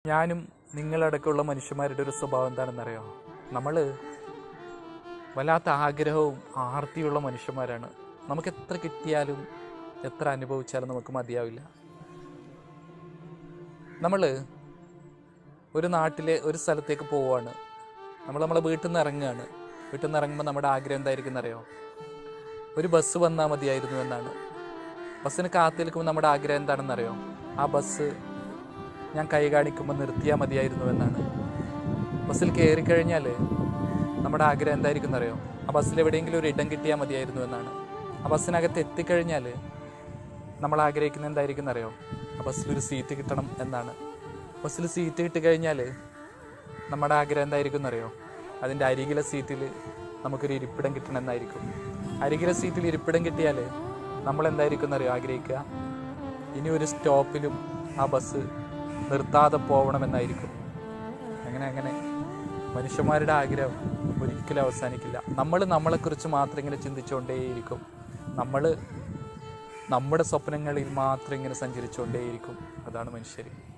ഞാനും നിങ്ങളടക്കമുള്ള മനുഷ്യന്മാരുടെ ഒരു സ്വഭാവം എന്താണെന്നറിയോ നമ്മൾ വല്ലാത്ത ആഗ്രഹവും ആർത്തിയുള്ള മനുഷ്യന്മാരാണ് നമുക്ക് എത്ര കിട്ടിയാലും എത്ര അനുഭവിച്ചാലും നമുക്ക് മതിയാവില്ല നമ്മൾ ഒരു നാട്ടിലെ ഒരു സ്ഥലത്തേക്ക് പോവുകയാണ് നമ്മൾ നമ്മളെ വീട്ടിൽ നിന്ന് ഇറങ്ങുകയാണ് വീട്ടിൽ നിന്ന് ഇറങ്ങുമ്പോൾ നമ്മുടെ ആഗ്രഹം എന്തായിരിക്കും എന്നറിയോ ഒരു ബസ് വന്നാൽ മതിയായിരുന്നു എന്നാണ് ബസ്സിന് കാത്തു നിൽക്കുമ്പോൾ നമ്മുടെ ആഗ്രഹം എന്താണെന്നറിയോ ആ ബസ് ഞാൻ കൈ കാണിക്കുമ്പോൾ നിർത്തിയാൽ മതിയായിരുന്നു എന്നാണ് ബസ്സിൽ കയറി കഴിഞ്ഞാൽ നമ്മുടെ ആഗ്രഹം എന്തായിരിക്കും എന്നറിയോ ആ ബസ്സിൽ എവിടെയെങ്കിലും ഒരു ഇടം കിട്ടിയാൽ മതിയായിരുന്നു എന്നാണ് ആ ബസ്സിനകത്ത് എത്തിക്കഴിഞ്ഞാൽ നമ്മൾ ആഗ്രഹിക്കുന്നത് എന്തായിരിക്കും എന്നറിയോ ആ ബസ്സിലൊരു സീറ്റ് കിട്ടണം എന്നാണ് ബസ്സിൽ സീറ്റ് കിട്ടിക്കഴിഞ്ഞാൽ നമ്മുടെ ആഗ്രഹം എന്തായിരിക്കും എന്നറിയോ അതിൻ്റെ അരികിലെ സീറ്റിൽ നമുക്കൊരു ഇരിപ്പിടം കിട്ടണം എന്നായിരിക്കും അരികിലെ സീറ്റിൽ ഇരിപ്പിടം കിട്ടിയാൽ നമ്മൾ എന്തായിരിക്കും എന്നറിയോ ആഗ്രഹിക്കുക ഇനി ഒരു സ്റ്റോപ്പിലും ആ ബസ് നിർത്താതെ പോകണമെന്നായിരിക്കും അങ്ങനെ അങ്ങനെ മനുഷ്യന്മാരുടെ ആഗ്രഹം ഒരിക്കലും അവസാനിക്കില്ല നമ്മൾ നമ്മളെക്കുറിച്ച് മാത്രം ഇങ്ങനെ ചിന്തിച്ചുകൊണ്ടേയിരിക്കും നമ്മൾ നമ്മുടെ സ്വപ്നങ്ങളിൽ മാത്രം ഇങ്ങനെ സഞ്ചരിച്ചുകൊണ്ടേയിരിക്കും അതാണ് മനുഷ്യർ